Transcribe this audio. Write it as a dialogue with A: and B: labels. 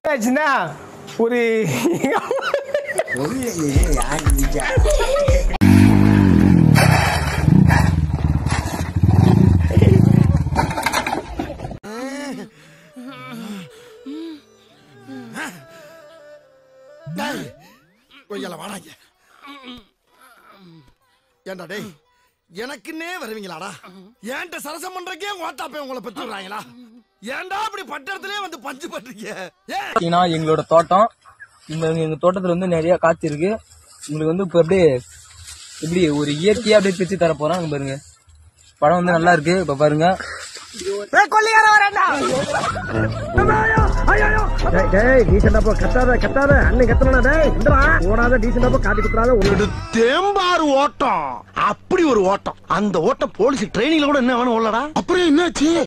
A: ஆச்சுன்னா ஒரு
B: கொய்யால வாடாங்க ஏண்டா டேய் எனக்குன்னே வருவீங்களாடா ஏன்ட்ட சரசம் பண்றக்கே ஓட்டாப்பே உங்களை பெற்று விடுறாங்களா ஏன்டா அப்படி பட்டத்திலே வந்து பஞ்சு பண்றீங்க ஏன்
C: பார்த்தீங்கன்னா எங்களோட தோட்டம் இந்த எங்க தோட்டத்துல வந்து நிறைய காத்து இருக்கு உங்களுக்கு வந்து இப்ப அப்படியே எப்படி ஒரு இயற்கையா அப்படியே பிச்சு தர போறோம் அங்க பாருங்க படம் வந்து நல்லா இருக்கு இப்ப பாருங்க
B: தேம்பாறு ஓட்டம் அப்படி ஒரு ஓட்டம் அந்த ஓட்டம் போலீஸ் ட்ரைனிங்ல கூட என்ன வேணும் உள்ளடா அப்புறம் என்னாச்சு